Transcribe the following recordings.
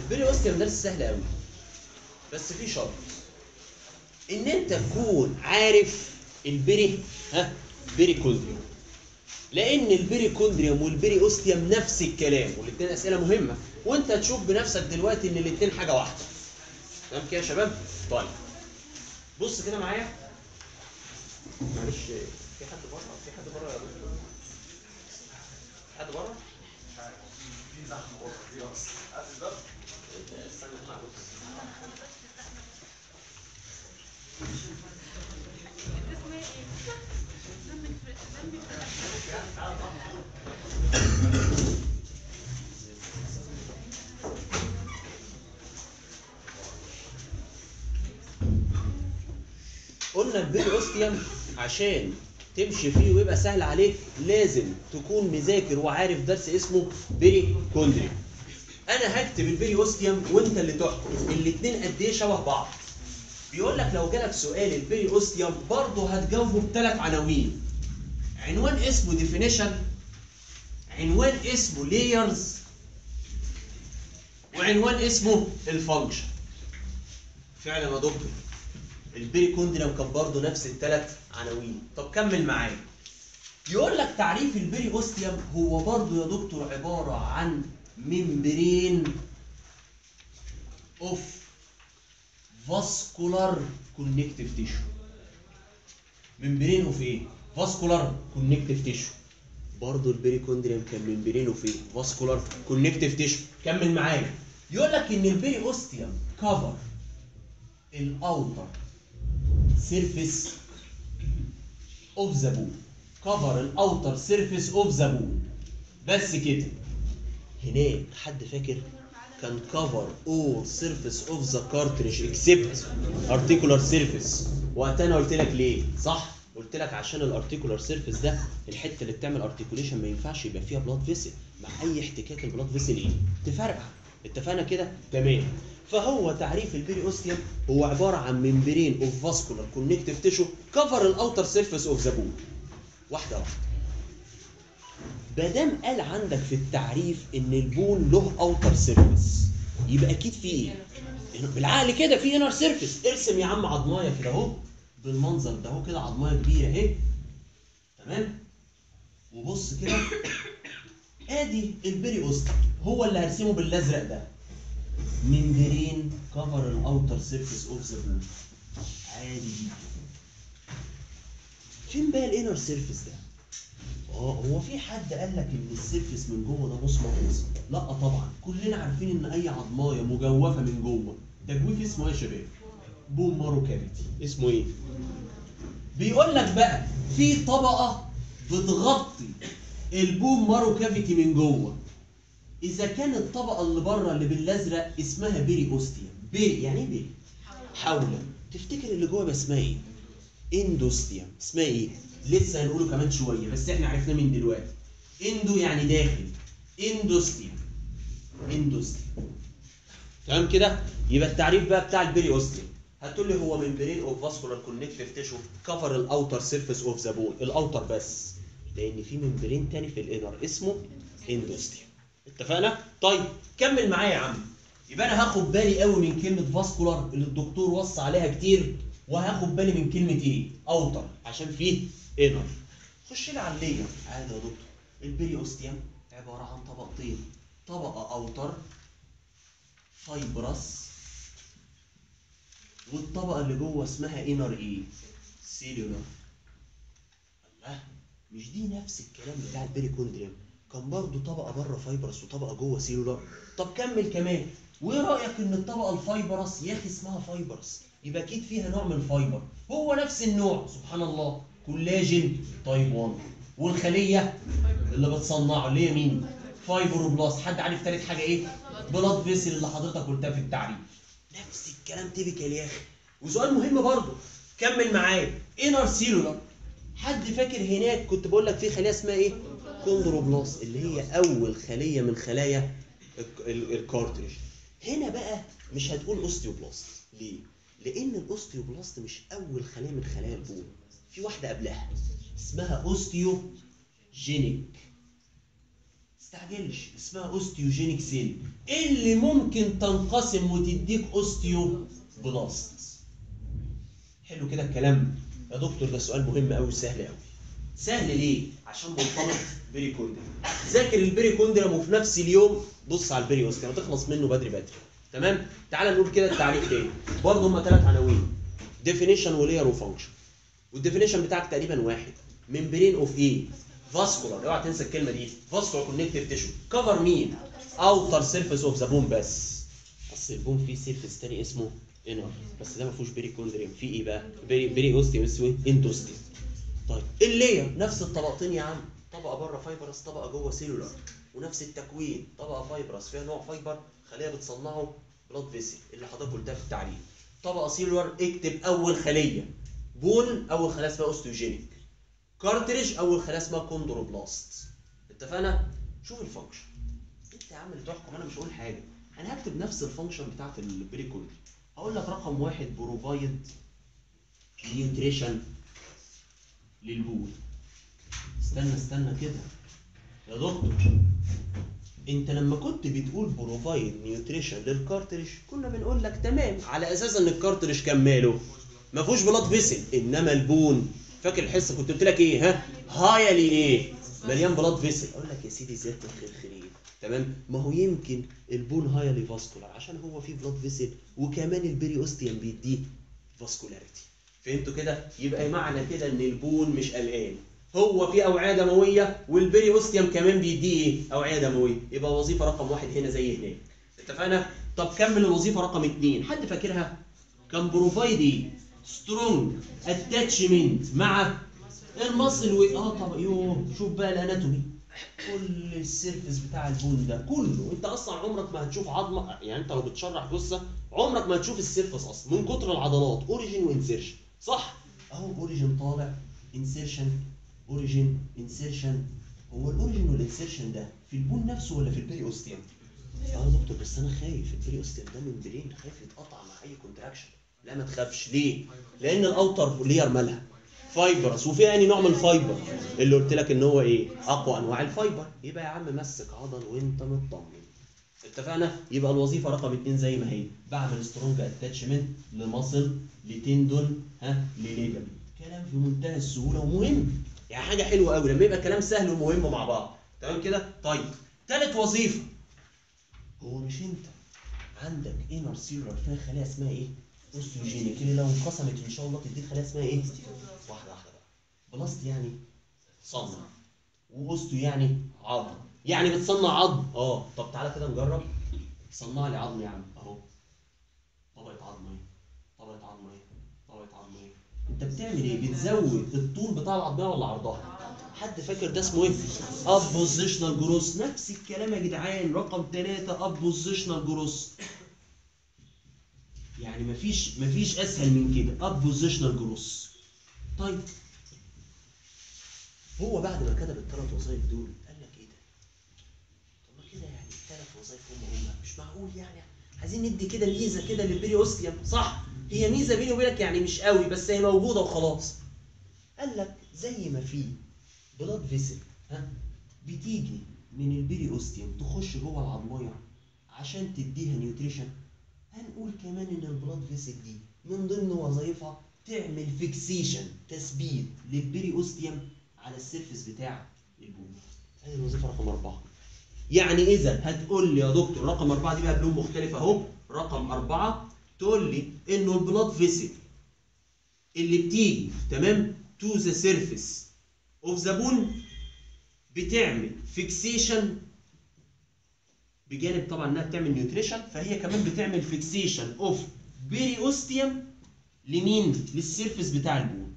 البري اوستيوم درس سهل قوي بس في شرط ان انت تكون عارف البري ها بيري كوندريوم لان البيري كوندريوم والبيري اوستيوم نفس الكلام والاثنين اسئله مهمه وانت تشوف بنفسك دلوقتي ان الاثنين حاجه واحده تمام كده يا شباب طيب بص كده معايا معلش في حد بره في حد بره يا دكتور حد بره في زحمه بره في اصلا عارف ده استنى اسمع بص قلنا البيري اوستيوم عشان تمشي فيه ويبقى سهل عليك لازم تكون مذاكر وعارف درس اسمه بيري كوندري انا هكتب البيري اوستيوم وانت اللي تحكم الاثنين قد ايه شبه بعض بيقول لك لو جالك سؤال البيري اوستيوم برضه هتجاوبه بثلاث عناوين عنوان اسمه ديفينيشن عنوان اسمه لايرز وعنوان اسمه الفانكشن فعلا يا دكتور البيري كوندريوم كان برضه نفس الثلاث عناوين طب كمل معايا يقول لك تعريف البيري اوستيوم هو برضه يا دكتور عباره عن ممبرين اوف فاسكولار كونكتيف تيشو ممبرين اوف ايه فاسكولار كونكتيف تيشو برضه البيري كوندريوم كان ممبرين اوف ايه فاسكولار كونكتيف تيشو كمل معايا يقول لك ان البيري اوستيوم كفر الاوتر سيرفيس اوف ذا بون كفر الاوتر سيرفيس اوف ذا بون بس كده هناك حد فاكر كان كفر اول سيرفيس اوف ذا كارتريج اكسبت ارتيكولار سيرفيس وقتها انا قلت لك ليه صح قلت لك عشان الارتيكولار سيرفيس ده الحته اللي بتعمل ارتيكوليشن ما ينفعش يبقى فيها بلاد فيسل مع اي احتكاك البلاد فيسل ايه تفرقع اتفقنا كده تمام فهو تعريف البيري اوستيوم هو عباره عن ممبرين اوف فاسكولار كونكتيف تيشو كفر الاوتر سيرفيس اوف ذا بون واحده واحده مادام قال عندك في التعريف ان البون له اوتر سيرفيس يبقى اكيد في ايه بالعقل كده في انر سيرفيس ارسم يا عم عضمايه كده اهو بالمنظر ده اهو كده عضمايه كبيره اهي تمام وبص كده ادي البيري اوستيوم هو اللي هرسمه بالازرق ده ممبرين كفر الاوتر سيرفيس اوف ذا بون عادي جدا فين بقى الانر سيرفيس ده اه هو في حد قال لك ان السيرفيس من جوه ده بص مغناطيسي لا طبعا كلنا عارفين ان اي عضمايه مجوفه من جوه تجويف اسمه ايه يا شباب بون مارو كافيتي اسمه ايه بيقول لك بقى في طبقه بتغطي البون مارو كافيتي من جوه اذا كانت الطبقه اللي بره اللي بالازرق اسمها بيري اوستيوم بيري يعني ايه بيري حوله تفتكر اللي جوه يبقى اسمها ايه اندوستيوم اسمها ايه لسه هنقوله كمان شويه بس احنا عرفناه من دلوقتي اندو يعني داخل اندوستيوم اندوستيوم تمام كده يبقى التعريف بقى بتاع البيري اوستيوم هتقول لي هو ممبرين اوف فاسكولار كونكتيف تيشو كفر الاوتر سيرفيس اوف ذا بون الاوتر بس لان في ممبرين تاني في الانر اسمه اندوستيوم اتفقنا طيب كمل معايا يا عم يبقى انا هاخد بالي قوي من كلمه فاسكولار اللي الدكتور وصى عليها كتير وهاخد بالي من كلمه ايه اوتر عشان فيه انر خش لي على اللير عادي يا دكتور البيري اوستيوم عباره عن طبقتين طبقه اوتر فايبرس والطبقه اللي جوه اسمها انر ايه سيلولار الله مش دي نفس الكلام بتاع البيري كوندريوم كان برضه طبقه بره فايبرس وطبقه جوه سيلولار طب كمل كمان وايه رايك ان الطبقه الفايبرس يا اخي اسمها فايبرس يبقى اكيد فيها نوع من الفايبر هو نفس النوع سبحان الله كولاجين تايب 1 والخليه اللي بتصنعه اللي هي مين فايبروبلاست حد عارف تالت حاجه ايه بلاد فيسل اللي حضرتك قلتها في التعريف نفس الكلام تيبيكال يا اخي وسؤال مهم برضه كمل معايا انر سيلولار حد فاكر هناك كنت بقول لك في خليه اسمها ايه كوندروبلاست اللي هي اول خليه من خلايا ال- ال- الكارتريج هنا بقى مش هتقول اوستيوبلاست ليه لان الاوستيوبلاست مش اول خليه من خلايا البون في واحده قبلها اسمها اوستيوجينيك تستعجلش اسمها اوستيوجينيك سيل اللي ممكن تنقسم وتديك اوستيو بلاست حلو كده الكلام يا دكتور ده سؤال مهم قوي سهل قوي سهل ليه عشان مرتبط بريكوندريا ذاكر البريكوندريا وفي نفس اليوم بص على البري اوستيوم تخلص منه بدري بدري تمام تعال نقول كده التعريف تاني برضه هما ثلاث عناوين ديفينيشن ولير وفانكشن والديفينيشن بتاعك تقريبا واحد ممبرين اوف ايه فاسكولار اوعى تنسى الكلمه دي فاسكولار كونكتيف تيشو كفر مين اوتر سيرفيس اوف ذا بون بس اصل البون فيه سيرفيس تاني اسمه انر بس ده ما فيهوش بريكوندريوم فيه ايه بقى بري بري اوستيوم اسمه اندوستيوم طيب اللير نفس الطبقتين يا عم طبقه بره فايبرس طبقه جوه سيلولار ونفس التكوين طبقه فايبرس فيها نوع فايبر خليه بتصنعه بلاد فيسل اللي حضرتك قلتها في التعريف طبقه سيلولار اكتب اول خليه بون اول خليه اسمها اوستيوجينيك كارتريج اول خليه اسمها كوندروبلاست اتفقنا شوف الفانكشن انت يا عم اللي تحكم انا مش هقول حاجه انا هكتب نفس الفانكشن بتاعت البريكوندري هقول لك رقم واحد بروفايد نيوتريشن للبول استنى استنى كده يا دكتور انت لما كنت بتقول بروفايد نيوتريشن للكارتريج كنا بنقول لك تمام على اساس ان الكارتريج كان ماله ما فيهوش بلاد فيسل انما البون فاكر الحصه كنت قلت لك ايه ها هايلي ايه مليان بلاد فيسل اقول لك يا سيدي زياده الخير خير تمام ما هو يمكن البون هايلي فاسكولار عشان هو فيه بلاد فيسل وكمان البيري اوستيوم بيديه فاسكولاريتي فهمتوا كده يبقى معنى كده ان البون مش قلقان هو في اوعيه دمويه والبيري اوستيوم كمان بيديه ايه اوعيه دمويه يبقى وظيفه رقم واحد هنا زي هناك اتفقنا طب كمل الوظيفه رقم اثنين حد فاكرها كان بروفايد ايه سترونج اتاتشمنت مع المصل و... اه طب يوه شوف بقى الاناتومي كل السيرفس بتاع البون ده كله انت اصلا عمرك ما هتشوف عظمه يعني انت لو بتشرح جثه عمرك ما هتشوف السيرفس اصلا من كتر العضلات اوريجين وانسيرشن صح اهو اوريجين طالع انسيرشن اوريجين انسيرشن هو الاوريجين والانسيرشن ده في البون نفسه ولا في البيري اوستيوم اه يا دكتور بس انا خايف البيري اوستيوم ده من برين خايف يتقطع مع اي كونتراكشن لا ما تخافش ليه لان الاوتر لير مالها فايبرس وفي اني نوع من الفايبر اللي قلت لك ان هو ايه اقوى انواع الفايبر يبقى يا عم مسك عضل وانت مطمن اتفقنا يبقى الوظيفه رقم اتنين زي ما هي بعمل سترونج اتاتشمنت لمصل لتندون ها لليجمنت كلام في منتهى السهوله ومهم يعني حاجه حلوه قوي لما يبقى كلام سهل ومهم مع بعض تمام كده طيب ثالث وظيفه هو مش انت عندك انر سيلولار فيها خلايا اسمها ايه اوستيوجينيك اللي لو انقسمت ان شاء الله تديك خلايا اسمها ايه واحده واحده بقى بلاست يعني صنع واوستيو يعني عظم يعني بتصنع عظم اه طب تعالى كده نجرب صنع لي عظم يا عم اهو طبقه عظم اهي طبقه عظم اهي طبقه عظم اهي انت بتعمل ايه بتزود الطول بتاع العظميه ولا عرضها حد فاكر ده اسمه ايه اب بوزيشنال جروس نفس الكلام يا جدعان رقم ثلاثة اب بوزيشنال جروس يعني مفيش مفيش اسهل من كده اب بوزيشنال جروس طيب هو بعد ما كتب الثلاث وظائف دول قال لك ايه ده طب ما كده يعني الثلاث وظائف هم هم مش معقول يعني عايزين ندي كده ميزه كده للبيري اوستيوم صح هي ميزه بيني وبينك يعني مش قوي بس هي موجوده وخلاص قال لك زي ما في بلاد فيسل ها بتيجي من البيري اوستيوم تخش جوه العظميه عشان تديها نيوتريشن هنقول كمان ان البلاد فيسل دي من ضمن وظائفها تعمل فيكسيشن تثبيت للبيري اوستيوم على السيرفس بتاع البول هذه الوظيفه رقم اربعه يعني اذا هتقول لي يا دكتور رقم اربعه دي بقى بلون مختلف اهو رقم اربعه تقول لي انه البلاد فيسل اللي بتيجي تمام تو ذا سيرفيس اوف ذا بون بتعمل فيكسيشن بجانب طبعا انها بتعمل نيوتريشن فهي كمان بتعمل فيكسيشن اوف بيري اوستيوم لمين؟ للسيرفيس بتاع البون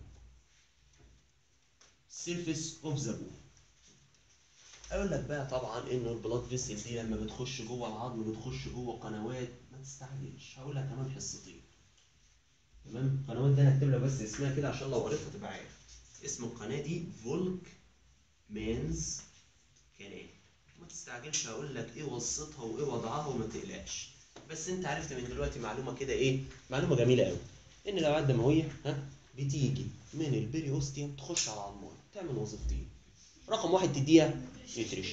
سيرفيس اوف ذا بون اقول لك بقى طبعا انه البلاد فيسل دي لما بتخش جوه العظم بتخش جوه قنوات ما تستعجلش هقول لك كمان حصتين تمام القنوات ده هكتب لك بس اسمها كده عشان لو قريتها تبقى عارف اسم القناه دي فولك مانز كانال ما تستعجلش هقول لك ايه وصتها وايه وضعها وما تقلقش بس انت عرفت من دلوقتي معلومه كده ايه معلومه جميله قوي ان الاوعيه الدمويه ها بتيجي من البيري اوستيوم تخش على العظميه تعمل وظيفتين رقم واحد تديها نيوتريشن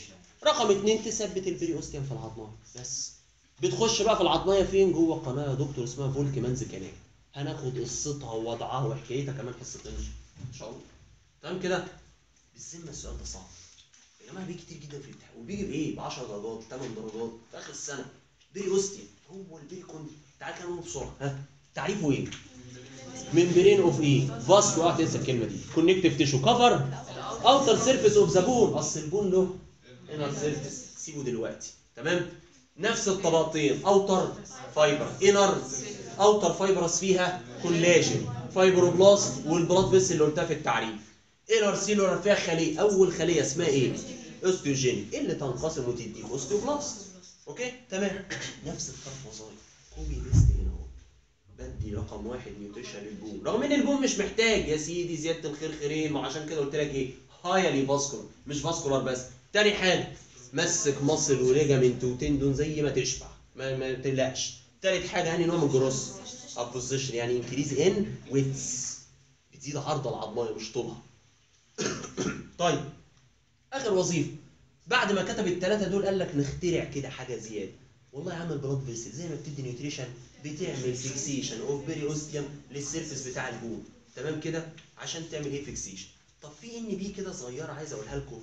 رقم اتنين تثبت البريوستيوم في العظمايه بس بتخش بقى في العظمايه فين جوه قناه يا دكتور اسمها فولك مانز كانال هناخد قصتها ووضعها وحكايتها كمان حصتين ان شاء الله تمام كده بالذمه السؤال ده صعب يا جماعه بيجي كتير جدا في الامتحان وبيجي بايه ب 10 درجات 8 درجات في اخر السنه بريوستيوم هو البيريكون تعال كده نقول بسرعه ها تعريفه ايه ممبرين اوف ايه فاسكو اوعى تنسى الكلمه دي كونكتيف تيشو كفر اوتر سيرفيس اوف ذا بون اصل البون له انر سيرفيس سيبه دلوقتي تمام نفس الطبقتين اوتر فايبر انر اوتر فايبرس فيها كولاجين فايبروبلاست والبلاد فيس اللي قلتها في التعريف انر سيلولار فيها خليه اول خليه اسمها ايه اوستيوجينيك اللي تنقسم وتديك اوستيوبلاست اوكي تمام نفس الطرف وظايف كوبي بيست هنا اهو بدي رقم واحد نيوتريشن للبون رغم ان البون مش محتاج يا سيدي زياده الخير خيرين ما عشان كده قلت لك ايه هايلي فاسكولار مش فاسكولار بس تاني حاجه مسك مصل وليجامنت وتندون زي ما تشبع ما, ما تقلقش تالت حاجه يعني نوع من الجروس ابوزيشن يعني انكريز ان ويتس بتزيد عرض العظميه مش طولها طيب اخر وظيفه بعد ما كتب الثلاثه دول قال لك نخترع كده حاجه زياده والله يا عم البلاد فيسل زي ما بتدي نيوتريشن بتعمل فيكسيشن اوف بيري اوستيوم للسيرفس بتاع البون تمام كده عشان تعمل ايه فيكسيشن طب في ان بي كده صغيره عايز اقولها لكم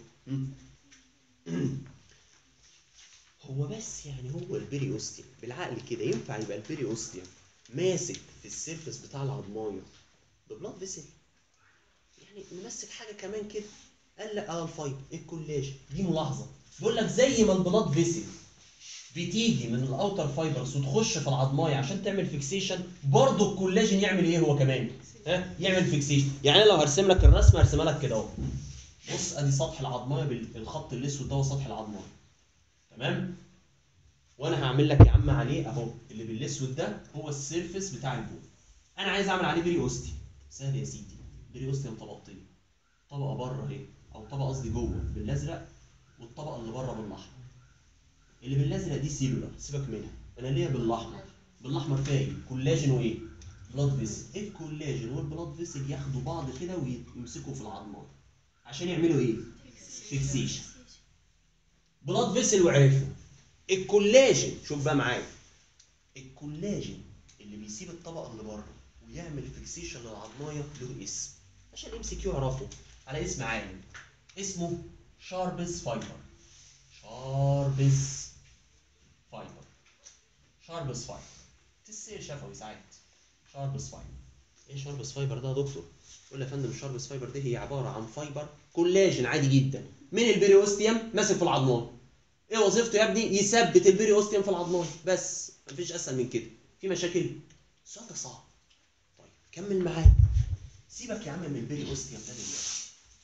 هو بس يعني هو البيري اوستيوم بالعقل كده ينفع يبقى البيري اوستيوم ماسك في السيرفس بتاع العظمايه ببلاد فيسل يعني نمسك حاجه كمان كده قال لك اه الفايبر الكولاج دي ملاحظه بيقول لك زي ما البلاد فيسل بتيجي من الاوتر فايبرز وتخش في العظمايه عشان تعمل فيكسيشن برضه الكولاجين يعمل ايه هو كمان ها يعمل فيكسيشن يعني انا لو هرسم لك الرسمه هرسمها لك كده اهو بص ادي سطح العظمايه بالخط الاسود ده هو سطح العظمايه تمام وانا هعمل لك يا عم عليه اهو اللي بالاسود ده هو السيرفس بتاع البون انا عايز اعمل عليه بري اوستي سهل يا سيدي بري اوستيوم طبقتين طبقه بره اهي او طبقه قصدي جوه بالازرق والطبقه اللي بره بالاحمر اللي بالازرق دي سيلولار سيبك منها انا ليا بالاحمر بالاحمر فيها ايه كولاجين وايه بلاد فيسل الكولاجين والبلاد فيسل ياخدوا بعض كده ويمسكوا في العظمات عشان يعملوا ايه فيكسيشن بلاد فيسل وعرفوا الكولاجين شوف بقى معايا الكولاجين اللي بيسيب الطبقه اللي بره ويعمل فيكسيشن للعظمايه له اسم عشان ام سي كيو يعرفه على اسم عالم اسمه شاربس فايبر شاربس فايبر شاربس فايبر تسير شفوي ساعات شاربس فايبر ايه شاربس فايبر ده يا دكتور يقول لي يا فندم الشاربس فايبر دي هي عباره عن فايبر كولاجين عادي جدا من البريوستيوم ماسك في العظمان ايه وظيفته يا ابني يثبت البريوستيوم في العظمان بس مفيش اسهل من كده في مشاكل السؤال ده صعب طيب كمل معايا سيبك يا عم من البريوستيوم ده دلوقتي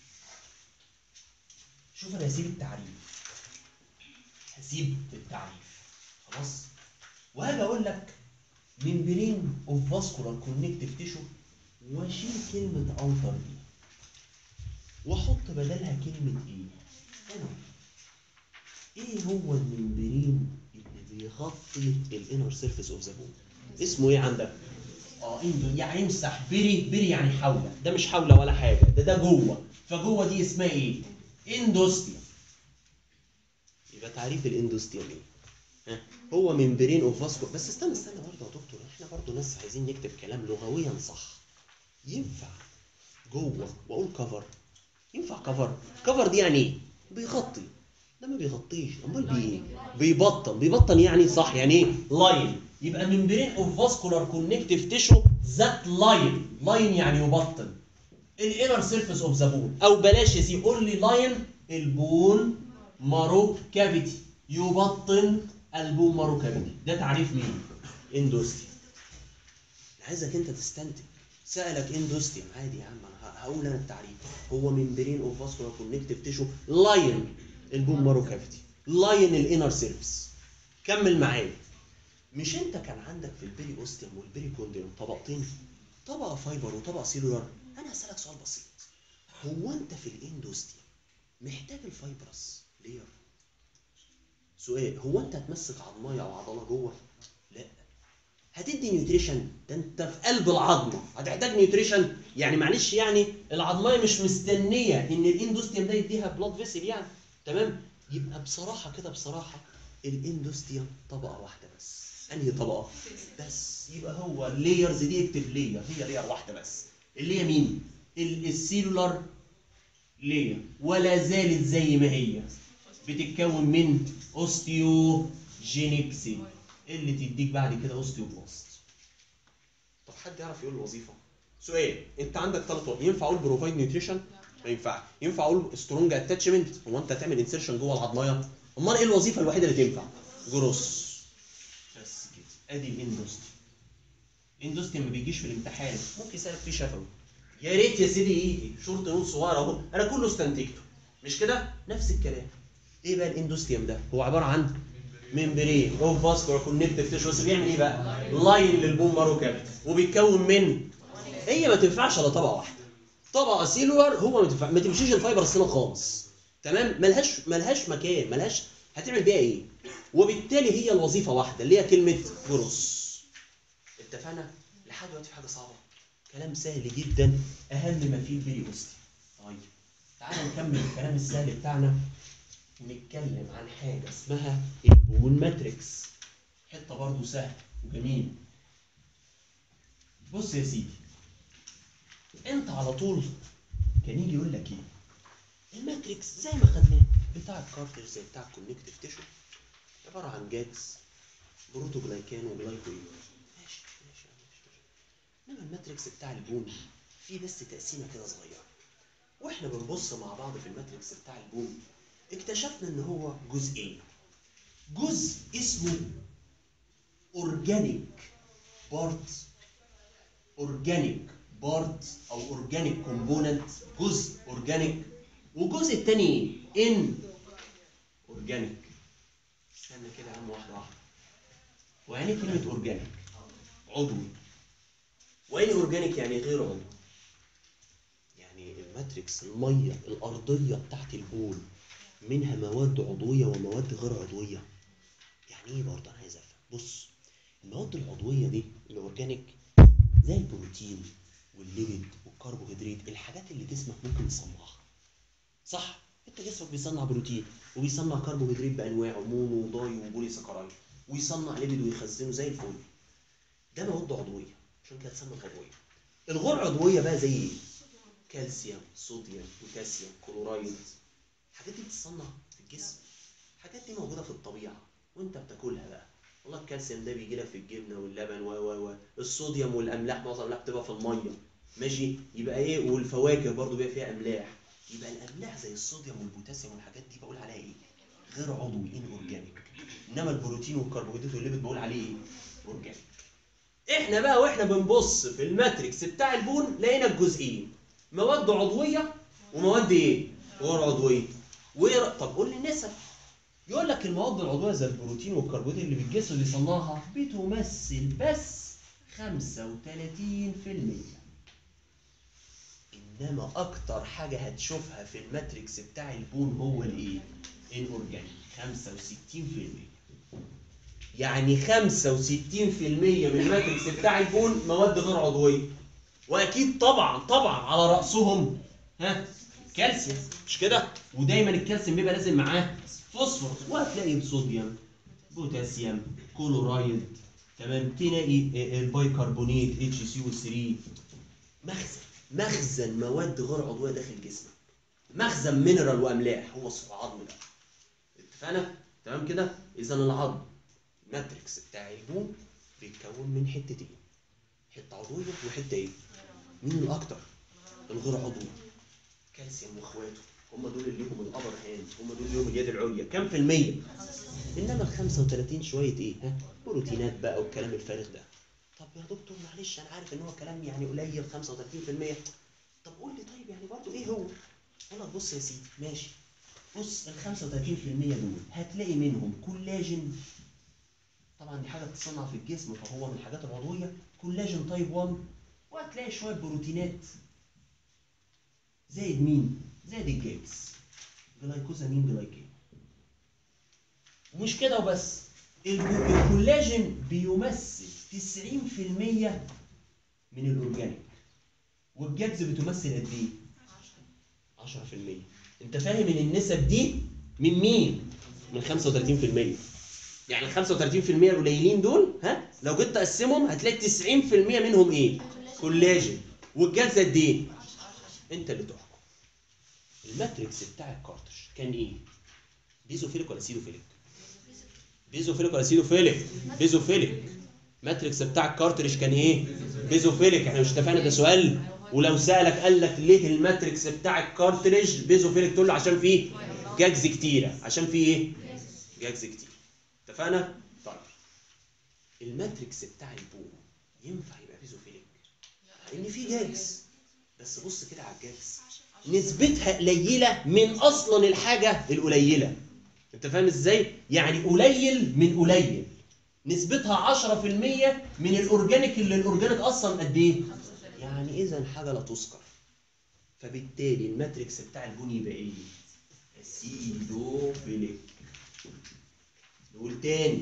شوف انا هسيب التعريف هسيب التعريف خلاص وهاجي اقول لك ممبرين اوف فاسكولار كونكتيف تيشو واشيل كلمه اوتر دي واحط بدلها كلمه ايه هنا ايه هو الممبرين اللي بيغطي الانر سيرفيس اوف ذا بون اسمه ايه عندك اه اندو يعني يمسح بري بري يعني حوله ده مش حوله ولا حاجه ده ده جوه فجوه دي اسمها ايه اندوستيوم يبقى تعريف الاندوستيوم ايه ها؟ هو ممبرين اوف فاسكو بس استنى استنى برضه يا دكتور احنا برضه ناس عايزين نكتب كلام لغويا صح ينفع جوه واقول كفر ينفع كفر كفر دي يعني ايه بيغطي ده ما بيغطيش امال بي ايه بيبطن بيبطن يعني صح يعني ايه لاين يبقى ممبرين اوف فاسكولار كونكتيف تيشو ذات لاين لاين يعني يبطن الانر سيرفيس اوف ذا بون او بلاش يا سي قول لي لاين البون مارو كافيتي يبطن البون مارو كافيتي ده تعريف مين اندوستي عايزك انت تستنتج سالك اندوستيوم عادي يا عم انا هقول انا التعريف هو ممبرين اوف فاسكولار كونكتيف تيشو لاين البون مارو كافيتي لاين الانر سيرفيس كمل معايا مش انت كان عندك في البيري اوستيوم والبيري كونديوم طبقتين طبقه فايبر وطبقه سيلولار انا هسالك سؤال بسيط هو انت في الاندوستيوم محتاج الفايبرس لير سؤال هو انت هتمسك عظمايه او عضله جوه لا هتدي نيوتريشن ده انت في قلب العظمه هتحتاج نيوتريشن يعني معلش يعني العظمايه مش مستنيه ان الاندوستيوم ده يديها بلاد فيسل يعني تمام يبقى بصراحه كده بصراحه الاندوستيوم طبقه واحده بس انهي طبقه بس يبقى هو اللايرز دي اكتب لاير هي لاير واحده بس اللي هي مين ال- السيلولار لاير ولا زالت زي ما هي بتتكون من اوستيوجينيك سيل اللي تديك بعد كده اوستيوبلاست طب حد يعرف يقول الوظيفه سؤال انت عندك ثلاث وظائف ينفع اقول بروفايد نيوتريشن ما ينفعش ينفع اقول سترونج اتاتشمنت هو انت هتعمل انسيرشن جوه العضمايه امال ايه الوظيفه الوحيده اللي تنفع جروس بس كده ادي الاندوستي الاندوستي ما بيجيش في الامتحان ممكن يسالك فيه شفوي يا ريت يا سيدي ايه شورت نوت صغير اهو انا كله استنتجته مش كده نفس الكلام ايه بقى الاندوستيوم ده هو عباره عن ممبرين اوف فاسكولار كونكتيف تيشو بس بيعمل ايه بقى لاين للبون مارو كابيتال وبيتكون من هي ما تنفعش على طبقه واحده طبقه سيلولار هو ما تنفع ما تمشيش الفايبر السنه خالص تمام ملهاش ملهاش مكان ملهاش هتعمل بيها ايه وبالتالي هي الوظيفه واحده اللي هي كلمه جروس اتفقنا لحد دلوقتي في حاجه صعبه كلام سهل جدا اهم ما فيه البريوستي طيب تعالى نكمل الكلام السهل بتاعنا ونتكلم عن حاجه اسمها البون ماتريكس حته برضه سهل وجميل بص يا سيدي انت على طول كان يجي يقول لك ايه الماتريكس زي ما خدناه بتاع الكارتر زي بتاع الكونكتيف تيشو عباره عن جاكس بروتوجلايكان وجلايكوين ماشي ماشي ماشي ماشي انما الماتريكس بتاع البون فيه بس تقسيمه كده صغيره واحنا بنبص مع بعض في الماتريكس بتاع البون اكتشفنا ان هو جزئين جزء اسمه اورجانيك بارت اورجانيك بارت او اورجانيك كومبوننت جزء اورجانيك والجزء الثاني ان اورجانيك استنى كده يا عم واحده واحده ويعني إيه كلمه اورجانيك عضوي وين اورجانيك يعني غير عضوي يعني الماتريكس الميه الارضيه بتاعت البول منها مواد عضويه ومواد غير عضويه يعني ايه برضه انا عايز افهم بص المواد العضويه دي الاورجانيك زي البروتين والليبيد والكربوهيدرات الحاجات اللي جسمك ممكن يصنعها صح انت جسمك بيصنع بروتين وبيصنع كربوهيدرات بانواعه مونو وداي وبولي سكرايد ويصنع ليبيد ويخزنه زي الفل ده مواد عضويه عشان كده تسمى عضويه الغير عضويه بقى زي ايه كالسيوم صوديوم بوتاسيوم كلورايد الحاجات دي بتتصنع في الجسم الحاجات دي موجوده في الطبيعه وانت بتاكلها بقى والله الكالسيوم ده بيجي لك في الجبنه واللبن و و و الصوديوم والاملاح معظم الاملاح بتبقى في الميه ماشي يبقى ايه والفواكه برضو بيبقى فيها املاح يبقى الاملاح زي الصوديوم والبوتاسيوم والحاجات دي بقول عليها ايه غير عضوي ان اورجانيك انما البروتين والكربوهيدرات والليبيد بقول عليه ايه اورجانيك احنا بقى واحنا بنبص في الماتريكس بتاع البون لقينا الجزئين مواد عضويه ومواد ايه غير عضويه وايه رأ- طب قول لي النسب يقول لك المواد العضويه زي البروتين والكربوهيدرات اللي بالجسم بيصنعها بتمثل بس 35% انما اكتر حاجه هتشوفها في الماتريكس بتاع البون هو الايه الاورجانيك 65% يعني 65% من الماتريكس بتاع البون مواد غير عضويه واكيد طبعا طبعا على راسهم ها كالسيوم مش كده ودايما الكالسيوم بيبقى لازم معاه فوسفور وهتلاقي صوديوم بوتاسيوم كلورايد تمام تلاقي آه، البيكربونات اتش سي او 3 مخزن مخزن مواد غير عضويه داخل جسمك مخزن مينرال واملاح هو العظم ده اتفقنا تمام كده اذا العظم ماتريكس بتاع البون بيتكون من حتتين حته عضويه وحته ايه مين الاكتر الغير عضوي كالسيوم واخواته هم دول اللي ليهم الابر هاند هم دول اللي ليهم اليد العليا كام في المية انما ال 35 شويه ايه ها بروتينات بقى والكلام الفارغ ده طب يا دكتور معلش انا عارف ان هو كلام يعني قليل 35% طب قول لي طيب يعني برضه ايه هو اقول لك بص يا سيدي ماشي بص ال 35% دول هتلاقي منهم كولاجين طبعا دي حاجه بتتصنع في الجسم فهو من الحاجات العضويه كولاجين تايب 1 وهتلاقي شويه بروتينات زائد مين؟ زائد الجاكس جلايكوزامين جلايكين ومش كده وبس الب- الكولاجين بيمثل 90% من الاورجانيك والجاكس بتمثل قد ايه؟ 10% انت فاهم ان النسب دي من مين؟ من 35% يعني ال 35% القليلين دول ها لو جيت تقسمهم هتلاقي 90% منهم ايه؟ كولاجين والجلسه قد ايه؟ انت اللي تحكم الماتريكس بتاع الكارتش كان ايه؟ بيزوفيليك ولا سيدوفيليك؟ بيزوفيليك ولا سيدوفيليك؟ بيزوفيليك ماتريكس بتاع الكارتريج كان ايه؟ بيزوفيليك احنا مش اتفقنا ده سؤال ولو سالك قال لك ليه الماتريكس بتاع الكارتريج بيزوفيليك تقول له عشان فيه جاكز كتيره عشان فيه ايه؟ جاكز كتير اتفقنا؟ طيب الماتريكس بتاع البون ينفع يبقى بيزوفيليك؟ لان فيه جاكس بس بص كده على الجاكس نسبتها قليله من اصلا الحاجه القليله انت فاهم ازاي؟ يعني قليل من قليل نسبتها 10% من الاورجانيك اللي الاورجانيك اصلا قد ايه؟ يعني اذا حاجه لا تذكر فبالتالي الماتريكس بتاع البني يبقى ايه؟ اسيدوفيليك نقول تاني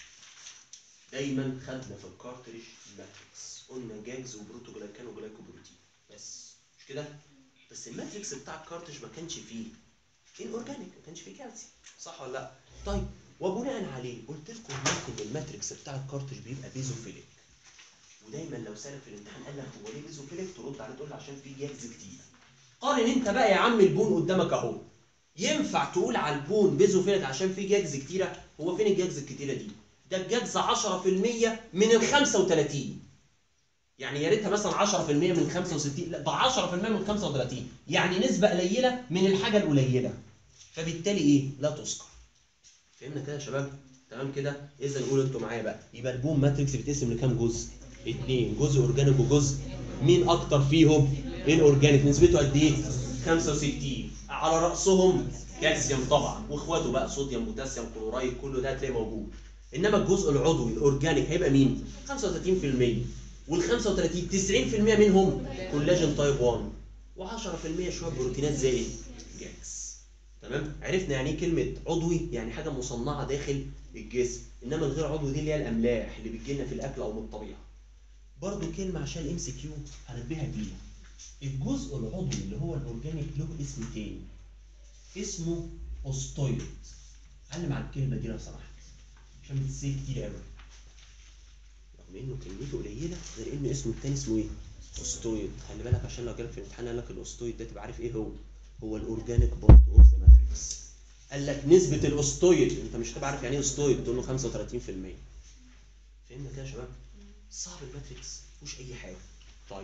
دايما خدنا في الكارتريج الماتريكس قلنا جاجز وبروتوجلايكان وجلايكوبروتين بس مش كده؟ بس الماتريكس بتاع الكارتريج ما كانش فيه الاورجانيك ما كانش فيه كالسيوم صح ولا لا؟ طيب وبناء عليه قلت لكم هناك ان الماتريكس بتاع الكارتريج بيبقى بيزوفيليك ودايما لو سالك في الامتحان قال لك هو ليه بيزوفيليك ترد عليه تقول له عشان فيه جاكز كتير قارن انت بقى يا عم البون قدامك اهو ينفع تقول على البون بيزوفيليك عشان فيه جاكز كتيره هو فين الجاكز الكتيره دي ده الجاكز 10% من ال 35 يعني يا ريتها مثلا 10% من 65 لا ده 10% من 35 يعني نسبه قليله من الحاجه القليله فبالتالي ايه لا تذكر فهمنا كده يا شباب تمام كده اذا قولوا انتوا معايا بقى يبقى البوم ماتريكس بيتقسم لكام جزء اثنين جزء اورجانيك وجزء مين اكتر فيهم الاورجانيك نسبته قد ايه 65 على راسهم كالسيوم طبعا واخواته بقى صوديوم بوتاسيوم كلورايد كله ده هتلاقيه موجود انما الجزء العضوي الاورجانيك هيبقى مين 35% وال 35 90% منهم كولاجين تايب 1 و10% شويه بروتينات زائد جاكس تمام عرفنا يعني ايه كلمه عضوي يعني حاجه مصنعه داخل الجسم انما الغير عضوي دي اللي هي الاملاح اللي بتجي لنا في الاكل او من الطبيعه برضو كلمه عشان الام سي كيو هنبهك بيها الجزء العضوي اللي هو الاورجانيك له اسم تاني اسمه اوستويد علم على الكلمه دي لو سمحت عشان بتتسال كتير قوي رغم انه كلمته قليله غير ان اسمه التاني اسمه ايه اوستويد خلي بالك عشان لو جالك في الامتحان قال لك الاوستويد ده تبقى عارف ايه هو هو الاورجانيك بارت اوف ذا ماتريكس قال لك نسبه الاوستويد انت مش هتبقى عارف يعني ايه اوستويد تقول له 35% فهمنا كده يا شباب صعب الماتريكس مفيهوش اي حاجه طيب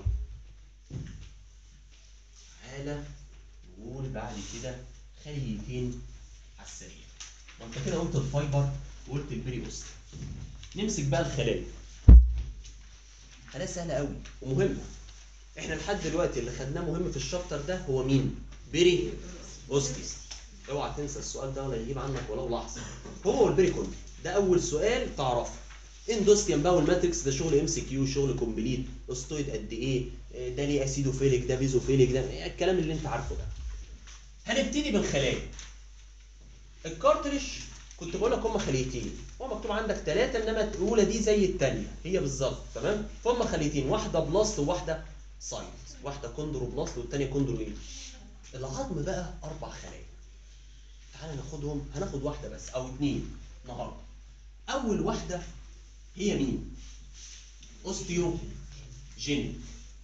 تعالى نقول بعد كده خليتين على السريع ما انت كده قلت الفايبر وقلت البري اوست نمسك بقى الخلايا خلايا سهله قوي ومهمه احنا لحد دلوقتي اللي خدناه مهم في الشابتر ده هو مين بيري اوستيس اوعى تنسى السؤال ده ولا يجيب عنك ولو لحظه هو البيري كوندي ده اول سؤال تعرفه اندوسكيان بقى والماتريكس ده شغل ام سي كيو شغل كومبليت اوستويد قد ايه ده ليه اسيدوفيليك ده بيزوفيليك ده الكلام اللي انت عارفه ده هنبتدي بالخلايا الكارتريج كنت بقول لك هم خليتين هو مكتوب عندك ثلاثه انما الاولى دي زي الثانيه هي بالظبط تمام فهم خليتين واحده بلاست وواحده سايت واحده كوندرو بلاست والثانيه كوندرو ايه العظم بقى اربع خلايا تعالى ناخدهم هناخد واحده بس او اثنين النهارده اول واحده هي مين اوستيو جينيك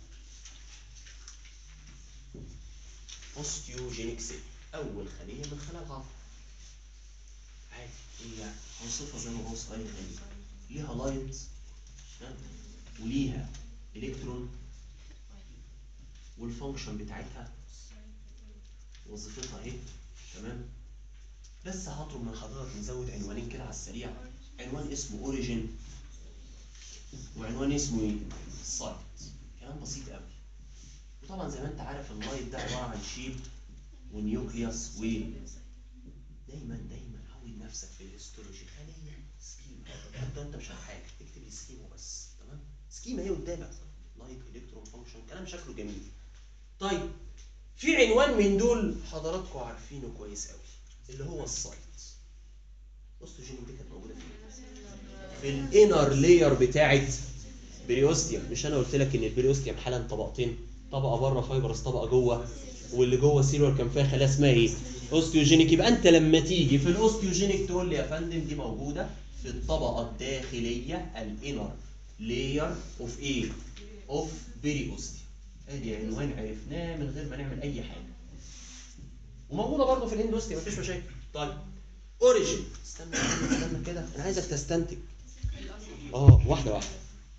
اوستيوجينيك سيل اول خليه من خلايا العظم عادي هي اوصفها زي ما بوصف اي خليه ليها لايت ها؟ وليها الكترون والفانكشن بتاعتها وظيفتها ايه تمام بس هطلب من حضرتك نزود عنوانين كده على السريع عنوان اسمه اوريجين وعنوان اسمه ايه سايت كلام بسيط قوي وطبعا زي ما انت عارف اللايت ده عباره عن شيب ونيوكليوس و دايما دايما عود نفسك في الهيستولوجي خليه سكيما انت انت مش عارف حاجه اكتب لي سكيما بس تمام سكيما ايه قدامك لايت الكترون فانكشن كلام شكله جميل طيب في عنوان من دول حضراتكم عارفينه كويس قوي اللي هو السايت اوستوجينيك دي كانت موجوده فين في الانر لاير بتاعت بريوستيوم مش انا قلت لك ان البريوستيوم حالا طبقتين طبقه بره فايبرس طبقه جوه واللي جوه سيلور كان فيها خلايا اسمها ايه اوستيوجينيك يبقى انت لما تيجي في الاوستيوجينيك تقول لي يا فندم دي موجوده في الطبقه الداخليه الانر لاير اوف ايه؟ اوف بيري اوستي ادي عنوان عرفناه من غير ما نعمل اي حاجه وموجوده برضه في الاندوستي مفيش مشاكل طيب اوريجين استنى استنى استنى كده انا عايزك تستنتج اه واحده واحده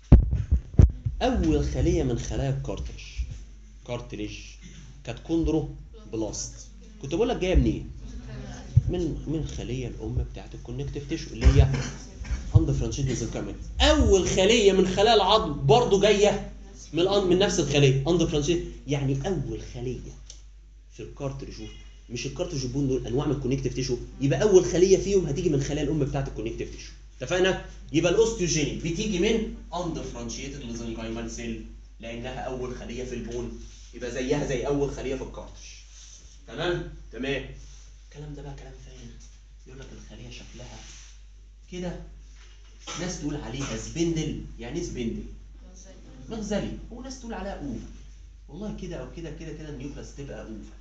اول خليه من خلايا الكارتريج كارتريج كانت كوندرو بلاست كنت بقول لك جايه منين من من خليه الام بتاعت الكونكتيف تيشو اللي هي اندفرنشيت ميزوكامين اول خليه من خلايا العظم برضو جايه من الأن- من نفس الخليه اندفرنشيت يعني اول خليه في الكارتريج مش الكارتريج والبون دول انواع من الكونكتيف تيشو يبقى اول خليه فيهم هتيجي من خلايا الام بتاعت الكونكتيف تيشو اتفقنا يبقى الاوستيوجينيك بتيجي من اندفرنشيتد ميزنكايمال سيل لانها اول خليه في البون يبقى زيها زي اول خليه في الكارتريج تمام تمام الكلام ده بقى كلام فارغ يقول لك الخليه شكلها كده ناس تقول عليها سبندل يعني ايه سبندل مغزلي وناس تقول عليها اوفا والله كده او كده كده كده النيوكلاس تبقى اوفا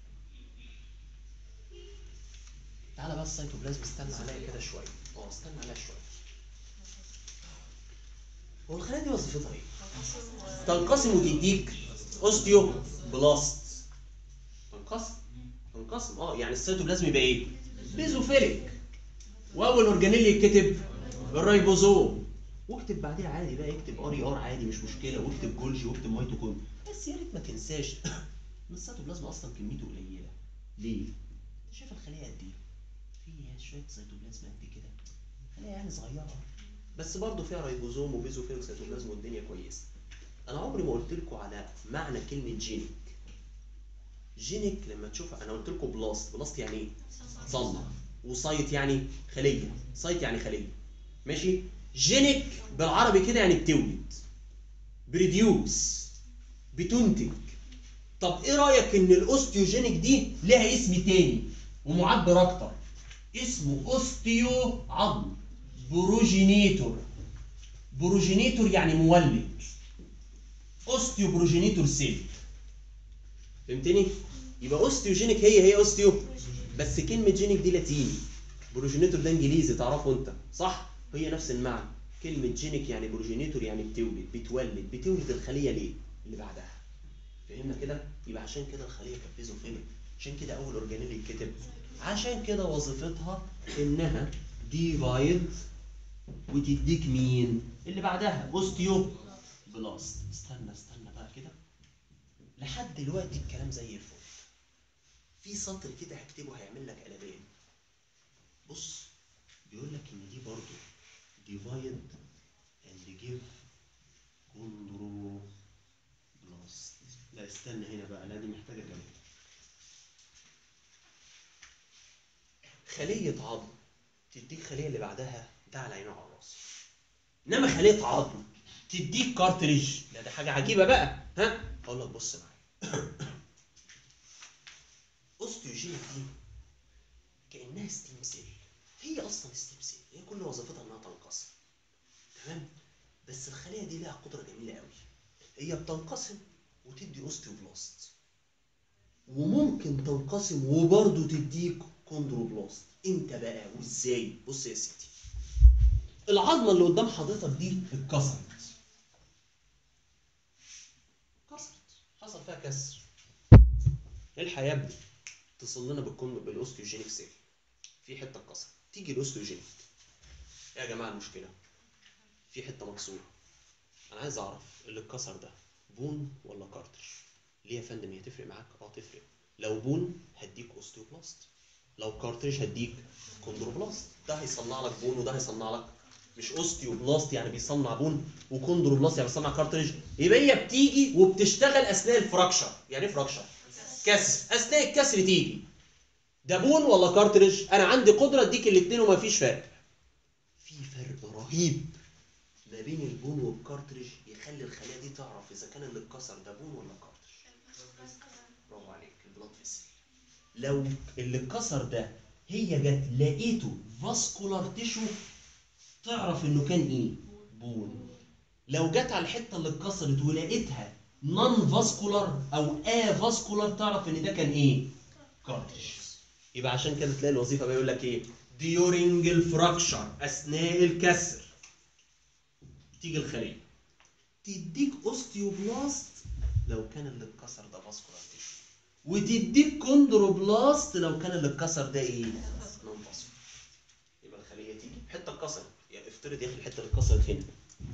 تعالى بقى السيتوبلازم استنى عليا كده شويه اه استنى عليا شويه هو الخلايا دي وظيفتها ايه؟ تنقسم وتديك اوستيو بلاست تنقسم تنقسم اه يعني السيتوبلازم يبقى ايه؟ بيزوفيليك واول اورجانيل يتكتب الريبوزوم واكتب بعديها عادي بقى اكتب ار ار عادي مش مشكله واكتب جولجي واكتب ميتوكوندريا بس يا ريت ما تنساش ان السيتوبلازم اصلا كميته قليله ليه؟ انت شايف الخليه قد ايه؟ فيها شويه سيتوبلازم قد كده خليه يعني صغيره بس برضه فيها ريبوزوم وبيزوفيل وسيتوبلازم والدنيا كويسه انا عمري ما قلت لكم على معنى كلمه جينيك جينيك لما تشوفها انا قلت لكم بلاست بلاست يعني ايه صنع وسايت يعني خليه سايت يعني خليه ماشي جينيك بالعربي كده يعني بتولد بريديوس بتنتج طب ايه رايك ان الاوستيوجينيك دي لها اسم تاني ومعبر اكتر اسمه اوستيو عظم بروجينيتور بروجينيتور يعني مولد اوستيو بروجينيتور سيل فهمتني يبقى اوستيوجينيك هي هي اوستيو بس كلمه جينيك دي لاتيني بروجينيتور ده انجليزي تعرفه انت صح هي نفس المعنى كلمه جينيك يعني بروجينيتور يعني بتولد بتولد بتولد الخليه ليه اللي بعدها فهمنا كده يبقى عشان كده الخليه كانت بيزوفيليك عشان كده اول اورجانيل يتكتب عشان كده وظيفتها انها ديفايد وتديك مين اللي بعدها اوستيو بلاست استنى استنى بقى كده لحد دلوقتي الكلام زي الفل في سطر كده هكتبه هيعمل لك قلبان بص بيقول لك ان دي برضو ديفايد اند جيف كوندرو بلاست لا استنى هنا بقى لا دي محتاجه كلام خليه عظم تديك خليه اللي بعدها ده على عينه وعلى راسه انما خليه عظم تديك كارتريج لا ده حاجه عجيبه بقى ها اقول لك بص معايا اوستيوجينيك دي كانها ستيم سيل هي اصلا ستيم سيل هي كل وظيفتها انها تنقسم تمام بس الخليه دي لها قدره جميله قوي هي بتنقسم وتدي اوستيوبلاست وممكن تنقسم وبرضه تديك كوندروبلاست امتى بقى وازاي بص يا سيدي العظمه اللي قدام حضرتك دي اتكسرت كسرت حصل فيها كسر الحق يا ابني اتصل لنا بالكون بالاوستيوجينيك سيل في حته اتكسرت تيجي الاوستيوجينيك إيه يا جماعه المشكله في حته مكسوره انا عايز اعرف اللي اتكسر ده بون ولا كارتريج ليه يا فندم هي تفرق معاك اه تفرق لو بون هديك اوستيوبلاست لو كارتريج هديك كوندروبلاست ده هيصنع لك بون وده هيصنع لك مش اوستيوبلاست يعني بيصنع بون وكوندروبلاست يعني بيصنع كارتريج يبقى هي بتيجي وبتشتغل اثناء الفراكشر يعني ايه فراكشر كسر اثناء الكسر تيجي ده بون ولا كارتريج انا عندي قدره اديك الاثنين ومفيش فرق في فرق رهيب ما بين البون والكارتريج يخلي الخلايا دي تعرف اذا كان اللي اتكسر ده بون ولا كارتريج برافو عليك البلاد فيسل لو اللي اتكسر ده هي جت لقيته فاسكولار تيشو تعرف انه كان ايه بون لو جت على الحته اللي اتكسرت ولقيتها نون فاسكولار او ا فاسكولار تعرف ان ده كان ايه كارتريج يبقى عشان كده تلاقي الوظيفه بيقول لك ايه during الفراكشر اثناء الكسر تيجي الخليه تديك اوستيوبلاست لو كان اللي اتكسر ده فاسكولار تيشو وتديك كوندروبلاست لو كان اللي اتكسر ده ايه نون فاسكولار يبقى الخليه تيجي حته اتكسرت يعني افترض يا اخي الحته اللي اتكسرت هنا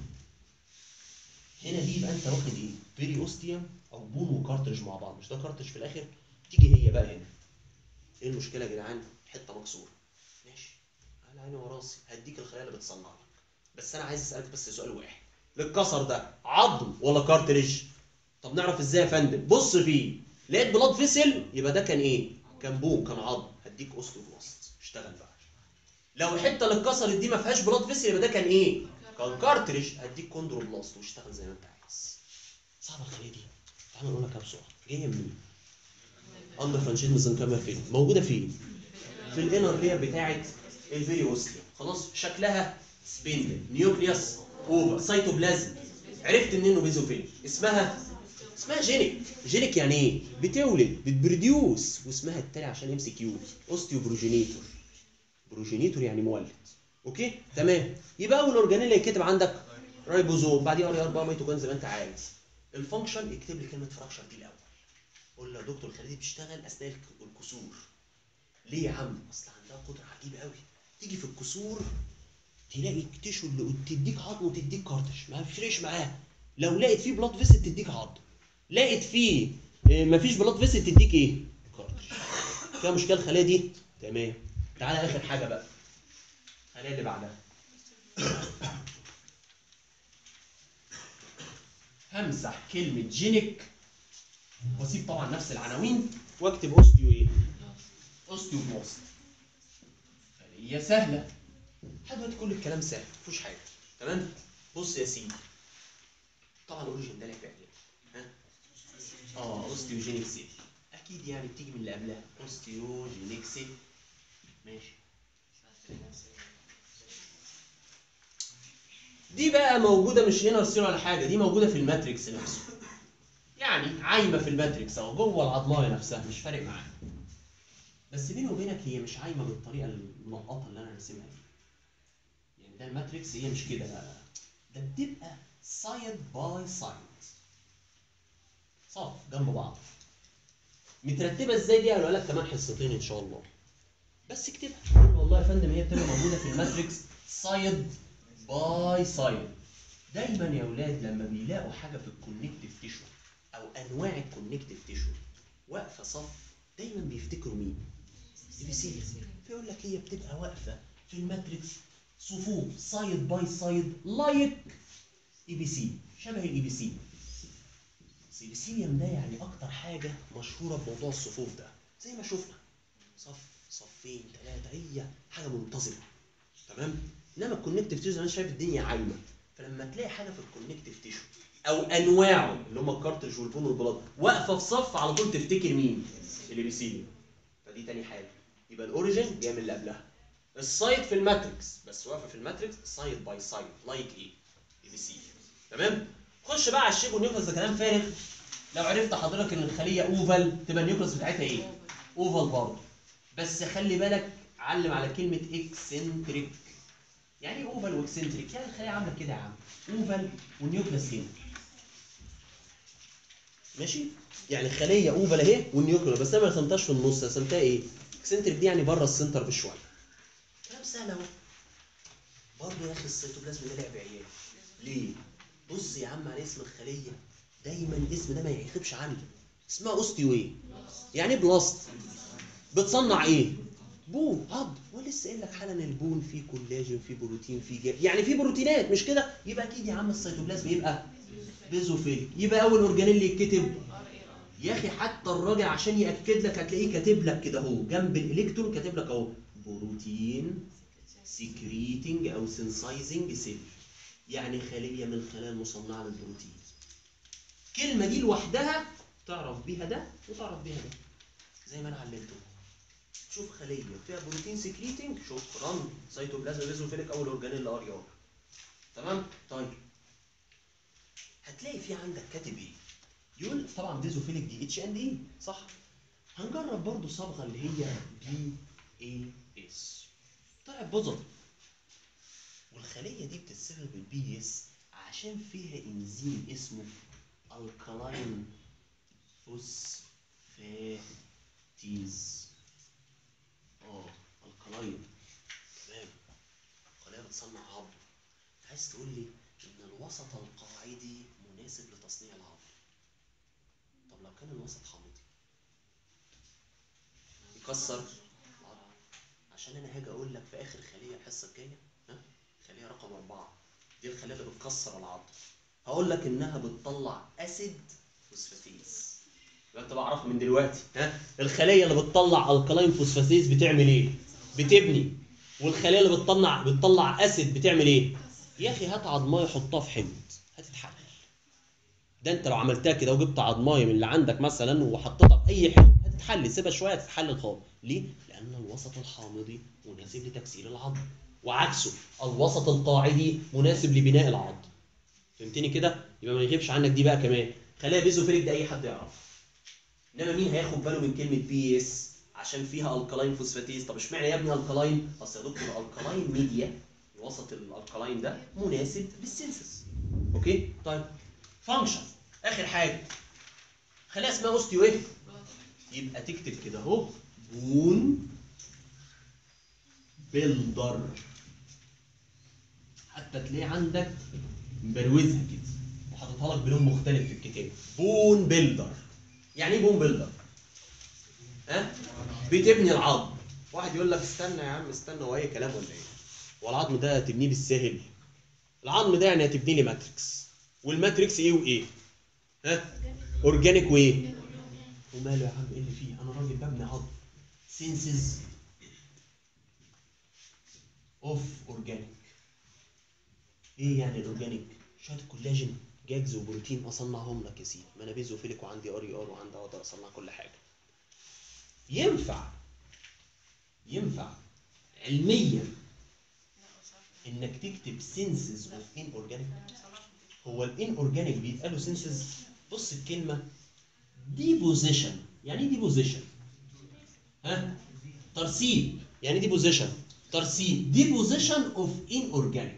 هنا دي يبقى انت واخد ايه بيري اوستيوم او بون وكارترج مع بعض مش ده كارترج في الاخر تيجي هي بقى هنا ايه المشكله يا جدعان حته مكسوره ماشي على عيني وراسي هديك الخلايا اللي بتصنع لك بس انا عايز اسالك بس سؤال واحد الكسر ده عظم ولا كارتريج طب نعرف ازاي يا فندم بص فيه لقيت بلاد فيسل يبقى ده كان ايه كان بون كان عظم هديك اوستيوبلاست اشتغل بقى لو الحته اللي اتكسرت دي ما فيهاش بلاد فيسل يبقى ده كان ايه كان كارتريج هديك كوندروبلاست واشتغل زي ما انت عايز صعبه الخليه دي تعال نقول لك بسرعه جايه منين اندر فرانشيز ميزنكامير فين موجوده فين في الانر لير بتاعه الفيري اوستيا خلاص شكلها سبندل نيوكليوس اوفر سيتوبلازم عرفت منين انه بيزوفيل اسمها اسمها جينيك جينيك يعني ايه بتولد بتبروديوس واسمها التاني عشان ام سي كيو اوستيو بروجينيتور بروجينيتور يعني مولد اوكي تمام يبقى اول اورجانيل اللي يتكتب عندك رايبوزوم بعديه ار ار ميتوكوندريا زي ما انت عايز الفانكشن اكتب لي كلمه فراكشر دي الاول قول له يا دكتور الخليه دي بتشتغل اثناء الك- الكسور ليه يا عم اصل عندها قدره عجيبه قوي تيجي في الكسور تلاقي التيشو اللي قد- تديك عظم وتديك كارتش ما بيفرقش معاها لو لقيت فيه بلاد فيسل تديك عظم لقيت فيه آه، مفيش بلاد فيسل تديك ايه كارتش فيها مشكله الخليه دي تمام تعالى اخر حاجه بقى الخليه اللي بعدها همسح كلمه جينيك واسيب طبعا نفس العناوين واكتب اوستيو ايه اوستيو بلاست هي سهله لحد دلوقتي كل الكلام سهل مفيهوش حاجه تمام بص يا سيدي طبعا الاوريجين ده لك اعجاب ها اه اوستيوجينيك سيل اكيد يعني بتيجي من اللي قبلها اوستيوجينيك سيل ماشي دي بقى موجوده مش هنا سيل ولا حاجه دي موجوده في الماتريكس نفسه يعني عايمه في الماتريكس او جوه العضلايه نفسها مش فارق معاها بس بيني وبينك هي مش عايمه بالطريقه المنقطه اللي انا راسمها دي يعني ده الماتريكس هي مش كده لا لا ده بتبقى سايد باي سايد صف جنب بعض مترتبه ازاي دي هقولها لك كمان حصتين ان شاء الله بس اكتبها قول له والله يا فندم هي بتبقى موجوده في الماتريكس سايد باي سايد دايما يا اولاد لما بيلاقوا حاجه في الكونكتيف تيشو او انواع الكونكتيف تيشو واقفه صف دايما بيفتكروا مين؟ اي بي سي فيقول لك هي بتبقى واقفه في الماتريكس صفوف سايد باي سايد لايك اي بي سي شبه الاي بي سي سيليسيليوم ده يعني اكتر حاجه مشهوره بموضوع الصفوف ده زي ما شفنا صف صفين ثلاثه هي حاجه منتظمه تمام انما الكونكتيف تيشو زي ما انت شايف الدنيا عايمه فلما تلاقي حاجه في الكونكتيف تيشو او انواعه اللي هم الكارترج والبون والبلاط واقفه في صف على طول تفتكر مين الابيسيليوم فدي تاني حاجه يبقى الاوريجين جاي من اللي قبلها السايد في الماتريكس بس واقفه في الماتريكس سايد باي سايد لايك ايه ابيسيليوم تمام خش بقى على الشيب والنيوكلس ده كلام فارغ لو عرفت حضرتك ان الخليه اوفال تبقى النيوكلس بتاعتها ايه اوفال برضه بس خلي بالك علم على كلمه اكسنتريك يعني ايه اوفال واكسنتريك يعني الخليه عامله كده يا عم اوفال والنيوكلس هنا ماشي يعني خليه اوفال اهي والنيوكلير بس انا ما رسمتهاش في النص رسمتها ايه اكسنتريك دي يعني بره السنتر بشويه كلام سهل اهو برضه يا اخي السيتوبلازم ده لعب عيال ليه بص يا عم على اسم الخليه دايما الاسم ده ما يغيبش عنه اسمها اوستيو ايه يعني ايه بلاست بتصنع ايه بون عض ولسه قايل لك حالا البون فيه كولاجين فيه بروتين فيه جل يعني فيه بروتينات مش كده يبقى اكيد يا عم السيتوبلازم يبقى بيزوفيليك يبقى اول اورجانيل اللي يتكتب يا اخي حتى الراجل عشان ياكد لك هتلاقيه كاتب لك كده اهو جنب الالكترون كاتب لك اهو بروتين سكريتنج او سينسايزنج سيل يعني خليه من الخلايا المصنعه للبروتين الكلمه دي لوحدها تعرف بيها ده وتعرف بيها ده زي ما انا علمته شوف خليه فيها بروتين سكريتنج شكرا سيتوبلازم بيزوفيليك اول اورجانيل ار ار تمام طيب هتلاقي في عندك كاتب ايه يقول طبعا بيزوفيليك دي اتش اند اي صح هنجرب برضو صبغه اللي هي بي اي اس طلعت بوزيتيف والخليه دي بتتصبغ بالبي اس عشان فيها انزيم اسمه الكالاين فوسفاتيز اه الكالاين تمام الخليه بتصنع عظم عايز تقول لي ان الوسط القاعدي مناسب لتصنيع العظم طب لو كان الوسط حامضي يكسر العظم عشان انا هاجي اقول لك في اخر خليه الحصه الجايه ها خليه رقم أربعة دي الخليه اللي بتكسر العظم هقول لك انها بتطلع اسيد فوسفاتيز يبقى انت بعرفها من دلوقتي ها الخليه اللي بتطلع الكلاين فوسفاتيز بتعمل ايه بتبني والخليه اللي بتطلع بتطلع اسيد بتعمل ايه يا اخي هات عضمايه حطها في حمض هتتحلل ده انت لو عملتها كده وجبت عضمايه من اللي عندك مثلا وحطيتها في اي حمض هتتحلل سيبها شويه هتتحلل خالص ليه لان الوسط الحامضي مناسب لتكسير العظم وعكسه الوسط القاعدي مناسب لبناء العظم فهمتني كده يبقى ما يغيبش عنك دي بقى كمان خليها بيزوفيليك ده اي حد يعرف انما مين هياخد باله من كلمه بي اس عشان فيها الكلاين فوسفاتيز طب اشمعنى يا ابني الكلاين اصل يا دكتور الكلاين ميديا الوسط الالكلاين ده مناسب للسينسس اوكي طيب فانكشن اخر حاجه خليها اسمها اوستيو ايه يبقى تكتب كده اهو بون بيلدر حتى تلاقيه عندك مبروزها كده وحاططها لك بلون مختلف في الكتاب بون بيلدر يعني ايه بون بيلدر ها بتبني العظم واحد يقول لك استنى يا عم استنى هو اي كلام ولا ايه هو العظم ده هتبنيه بالسهل العظم ده يعني هتبني لي ماتريكس والماتريكس ايه وايه ها اورجانيك وايه وماله يا عم ايه اللي فيه انا راجل ببني عظم سينسز اوف اورجانيك ايه يعني الاورجانيك شويه كولاجين جاجز وبروتين اصنعهم لك يا سيدي ما انا بيزوفيليك وعندي ار ار وعندي اقدر اصنع كل حاجه ينفع ينفع علميا انك تكتب سينسز اوف ان اورجانيك هو الان اورجانيك بيتقالوا سينسز بص الكلمه ديبوزيشن يعني ايه ديبوزيشن ها ترسيب يعني دي بوزيشن ترسيب دي بوزيشن اوف ان اورجانيك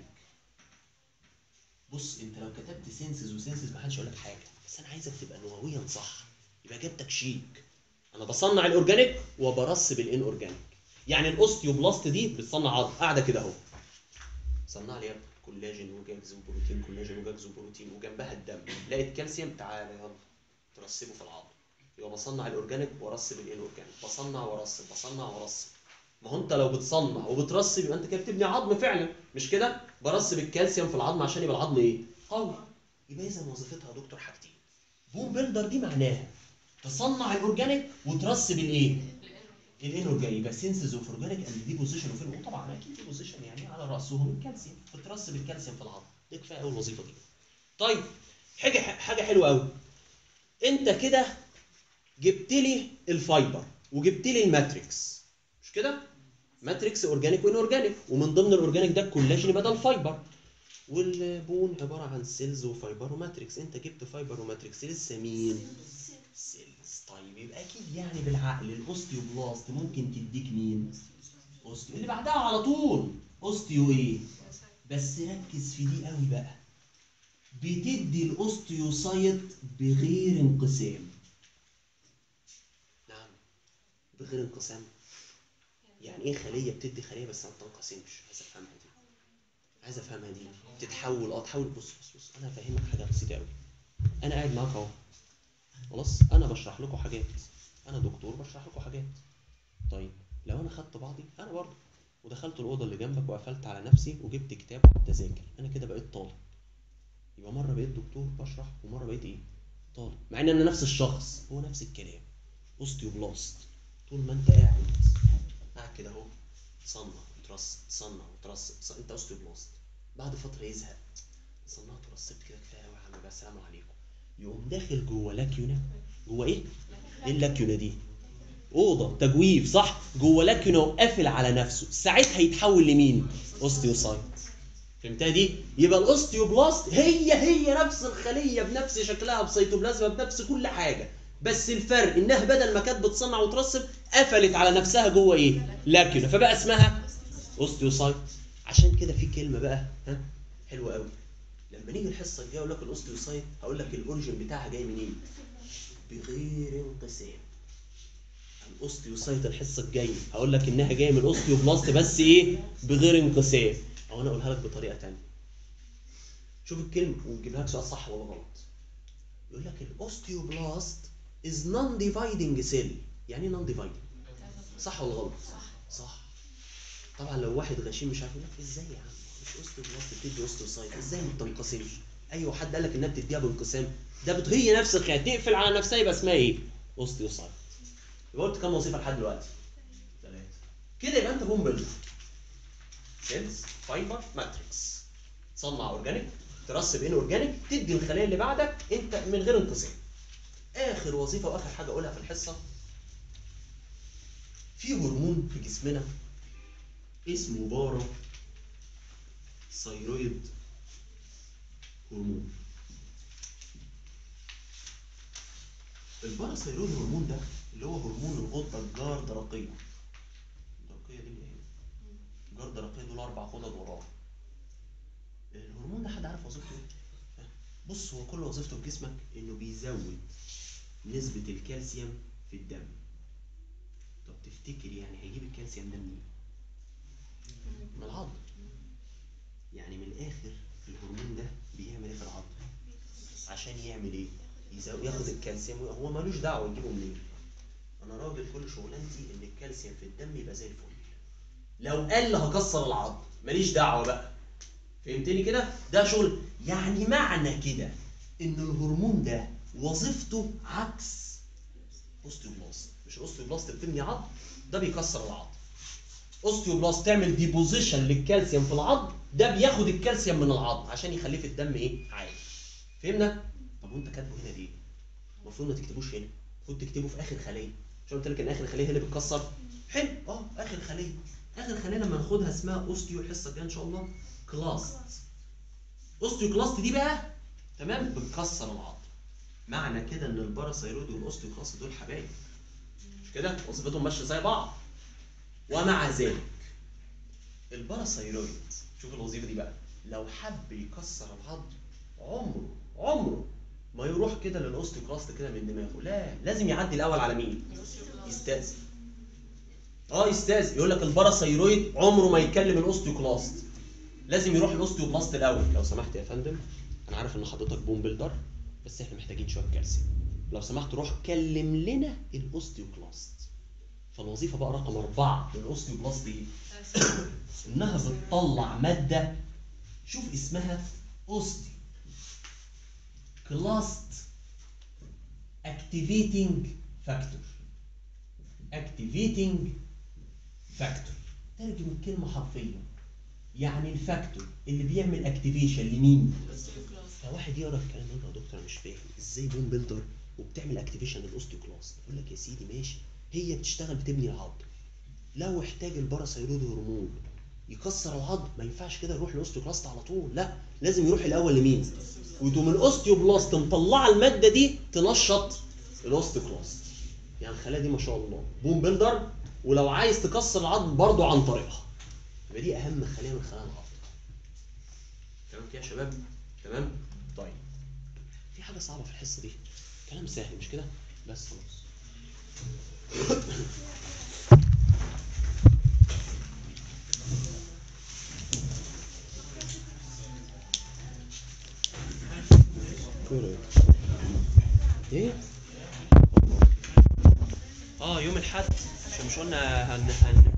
بص انت لو كتبت سينسز وسينسز ما حدش يقول لك حاجه بس انا عايزك تبقى لغويا صح يبقى اجابتك شيك انا بصنع الاورجانيك وبرسب الان اورجانيك يعني الاوستيوبلاست دي بتصنع عظم قاعده كده اهو صنع لي يا ابني كولاجين وجاجز وبروتين كولاجين وجاجز وبروتين وجنبها الدم لقيت كالسيوم تعالى يلا ترسبه في العظم يبقى بصنع الاورجانيك وارسب الان اورجانيك بصنع وارسب بصنع وارسب ما هو انت لو بتصنع وبترسب يبقى انت كده بتبني عظم فعلا مش كده برسب الكالسيوم في العظم عشان يبقى العظم ايه قوي يبقى اذا وظيفتها يا دكتور حاجتين بوم بيلدر دي معناها تصنع الاورجانيك وترسب الايه الان اورجانيك يبقى سينسز اوف اورجانيك اند دي بوزيشن اوف وطبعا اكيد دي بوزيشن يعني على راسهم الكالسيوم بترسب الكالسيوم في العظم دي كفايه قوي الوظيفه دي طيب حاجه حاجه حلوه قوي انت كده جبت لي الفايبر وجبت لي الماتريكس مش كده ماتريكس اورجانيك وان اورجانيك ومن ضمن الاورجانيك ده الكولاجين يبقى ده الفايبر والبون عباره عن سيلز وفايبر وماتريكس انت جبت فايبر وماتريكس لسه مين سيلز طيب يبقى اكيد يعني بالعقل الاوستيوبلاست ممكن تديك مين اوستيو اللي بعدها على طول اوستيو ايه بس ركز في دي قوي بقى بتدي الاوستيوسايت بغير انقسام نعم بغير انقسام يعني ايه خليه بتدي خليه بس ما بتنقسمش عايز افهمها دي عايز افهمها دي تتحول اه تحول بص بص بص انا هفهمك حاجه بسيطه قوي انا قاعد معاك اهو خلاص انا بشرح لكم حاجات انا دكتور بشرح لكم حاجات طيب لو انا خدت بعضي انا برضه ودخلت الاوضه اللي جنبك وقفلت على نفسي وجبت كتاب وقعدت اذاكر انا كده بقيت طالب يبقى مره بقيت دكتور بشرح ومره بقيت ايه طالب مع ان انا نفس الشخص هو نفس الكلام اوستيوبلاست طول ما انت قاعد قاعد كده اهو تصنع وترص تصنع وترص تص- انت اوستيوبلاست بعد فتره يزهق صنعت ورصيت كده كفايه قوي يا عم بقى السلام عليكم يقوم داخل جوه لاكيونا جوه ايه؟ ايه اللاكيونا دي؟ اوضه تجويف صح؟ جوه لاكيونا وقافل على نفسه ساعتها يتحول لمين؟ اوستيوسايت فهمتها دي؟ يبقى الاوستيوبلاست هي هي نفس الخليه بنفس شكلها بسيتوبلازما بنفس كل حاجه بس الفرق انها بدل ما كانت بتصنع وترسب قفلت على نفسها جوه ايه لاكيولا فبقى اسمها اوستيوسايت عشان كده في كلمه بقى ها حلوه قوي لما نيجي الحصه الجايه اقول لك الاوستيوسايت هقول لك الاوريجن بتاعها جاي منين بغير انقسام الاوستيوسايت الحصه الجايه هقول لك انها جايه من الاوستيوبلاست بس ايه بغير انقسام او انا اقولها لك بطريقه ثانيه شوف الكلمه ونجيبها لك سؤال صح ولا غلط يقول لك الاوستيوبلاست از نون ديفايدنج سيل يعني ايه نون ديفايدنج صح ولا غلط صح طبعا لو واحد غشيم مش عارف يقول لك ازاي يا عم مش اوستيوبلاست بتدي اوستيوسايت ازاي ما بتنقسمش ايوه حد قال لك انها بتديها بانقسام ده بت- هي نفس الخيار تقفل على نفسها يبقى اسمها ايه اوستيوسايت يبقى قلت كام وظيفه لحد دلوقتي ثلاثه كده يبقى انت بوم بيلدر سيلز فايبر ماتريكس تصنع اورجانيك ترسب ان اورجانيك تدي الخليه اللي بعدك انت من غير انقسام اخر وظيفه واخر حاجه اقولها في الحصه في هرمون في جسمنا اسمه بارا ثيرويد هرمون الباراثيرويد هرمون ده اللي هو هرمون الغده الجاردرقيه الدرقيه دي اللي هي الجاردرقيه دول اربع غدد وراه الهرمون ده حد عارف وظيفته ايه؟ ها؟ بص هو كل وظيفته في جسمك انه بيزود نسبة الكالسيوم في الدم طب تفتكر يعني هيجيب الكالسيوم ده منين؟ من العظم يعني من الاخر الهرمون ده بيعمل ايه في العظم؟ عشان يعمل ايه؟ يزو- ياخد الكالسيوم هو ملوش دعوه يجيبه منين؟ انا راجل كل شغلانتي ان الكالسيوم في الدم يبقى زي الفل لو قل هكسر العظم ماليش دعوه بقى فهمتني كده ده شغل يعني معنى كده ان الهرمون ده وظيفته عكس اوستيوبلاست مش الاوستيوبلاست بتبني عظم ده بيكسر العظم اوستيوبلاست تعمل ديبوزيشن للكالسيوم في العظم ده بياخد الكالسيوم من العظم عشان يخليه في الدم ايه عالي فهمنا طب وانت كاتبه هنا ليه المفروض ما تكتبوش هنا المفروض تكتبه في اخر خليه مش أنا قلت لك ان اخر خليه هي اللي بتكسر حلو اه اخر خليه اخر خليه لما ناخدها اسمها اوستيو الحصه الجايه ان شاء الله كلاست اوستيو كلاست دي بقى تمام بتكسر العظم معنى كده ان الباراثيرويد والاوستيو كلاست دول حبايب مش كده وظيفتهم ماشيه زي بعض ومع ذلك الباراثيرويد شوف الوظيفه دي بقى لو حب يكسر العظم عمره عمره ما يروح كده للاوستيوكلاست كده من دماغه لا لازم يعدي الاول على مين يستاذن اه يستاذن يقول لك الباراثيرويد عمره ما يكلم الاوستيوكلاست لازم يروح الاوستيوبلاست الاول لو سمحت يا فندم انا عارف ان حضرتك بوم بيلدر بس احنا محتاجين شويه كالسيوم لو سمحت روح كلم لنا الاوستيوكلاست فالوظيفه بقى رقم أربعة للاوستيوبلاست ايه؟ انها بتطلع ماده شوف اسمها اوستيو كلاست اكتيفيتنج فاكتور اكتيفيتنج فاكتور ترجم الكلمه حرفيا يعني الفاكتور اللي بيعمل اكتيفيشن لمين فواحد يقرا الكلام ده يا دكتور انا مش فاهم ازاي بوم بيلدر وبتعمل اكتيفيشن للاوستيوكلاست يقول لك يا سيدي ماشي هي بتشتغل بتبني العظم لو احتاج الباراثيرويد هرمون يكسر العظم ما ينفعش كده يروح للاوستيوكلاست على طول لا لازم يروح الاول لمين وتقوم الاوستيوبلاست مطلعه الماده دي تنشط الاوستيوكلاست يعني الخلايا دي ما شاء الله بوم بيلدر ولو عايز تكسر العظم برضه عن طريقها يبقى دي اهم خليه من خلايا العظم تمام كده يا شباب تمام طيب في حاجه صعبه في الحصه دي كلام سهل مش كده بس خلاص ايه اه يوم الاحد عشان مش قلنا هن... هن...